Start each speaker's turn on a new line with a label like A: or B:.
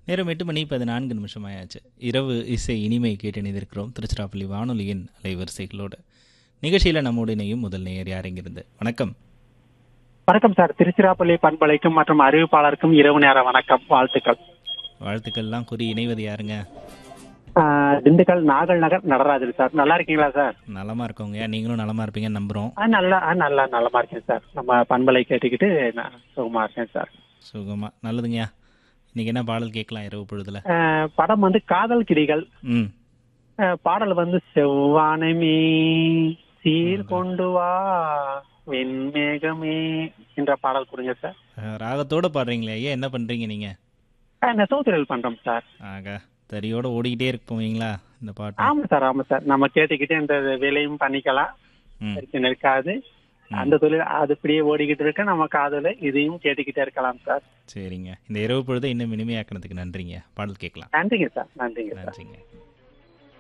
A: நேரம் எட்டு மணி பதினான்கு நிமிஷம் ஆயாச்சு இரவு இசை இனிமை கேட்டு இணைந்திருக்கிறோம் திருச்சிராப்பள்ளி வானொலியின் அலைவரிசைகளோடு நிகழ்ச்சியில் நம்மோடு இணையும் முதல் நேயர் யார் இங்கிருந்து வணக்கம்
B: வணக்கம் சார் திருச்சிராப்பள்ளி பண்பலைக்கும் மற்றும் அறிவிப்பாளருக்கும் இரவு நேர வணக்கம் வாழ்த்துக்கள்
A: வாழ்த்துக்கள்லாம் கூறி இணைவது யாருங்க
B: ஆஹ் திண்டுக்கல் நாகல் நகர் நடராஜன் சார் நல்லா இருக்கீங்களா சார்
A: நலமா இருக்கவங்க நீங்களும் நலமா இருப்பீங்கன்னு நம்புறோம்
B: ஆ நல்லா ஆ நல்லா நலமா இருக்கேன் சார் நம்ம பண்பலை கேட்டுக்கிட்டு நான் சுகமா இருக்கேன் சார்
A: சுகமா நல்லதுங்கய்யா இன்னைக்கு என்ன பாடல் கேட்கலாம் இரவு பொழுதுல
B: ஆஹ் படம் வந்து காதல் கிளிகள்
A: ம்
B: ஆஹ் பாடல் வந்து செவ்வானமே சீர் கொண்டு வா வெண்மேகமே என்ற பாடல் கொடுங்க சார்
A: அஹ், ராகத்தோட பாடுறீங்களே ஐயா என்ன பண்றீங்க நீங்க
B: ஆஹ் நெசவு தொழில் பண்றோம் சார்
A: ஆகா தறியோட ஓடிக்கிட்டே இருக்க போவீங்களா இந்த பாட்டு
B: ஆமா சார் ஆமா சார் நம்ம கேட்டுக்கிட்டே இந்த வேலையும் பண்ணிக்கலாம்
A: ம்
B: பிரச்சனை இருக்காது அந்த தொழில் அது இப்படியே ஓடிக்கிட்டு இருக்க நம்ம காதல இதையும் கேட்டுக்கிட்டே இருக்கலாம் சார்
A: சரிங்க இந்த இரவு பொழுதை இன்னும் இனிமையாக்கினதுக்கு நன்றிங்க பாடல் கேட்கலாம்
B: நன்றிங்க சார் நன்றிங்க சார்
A: நன்றிங்க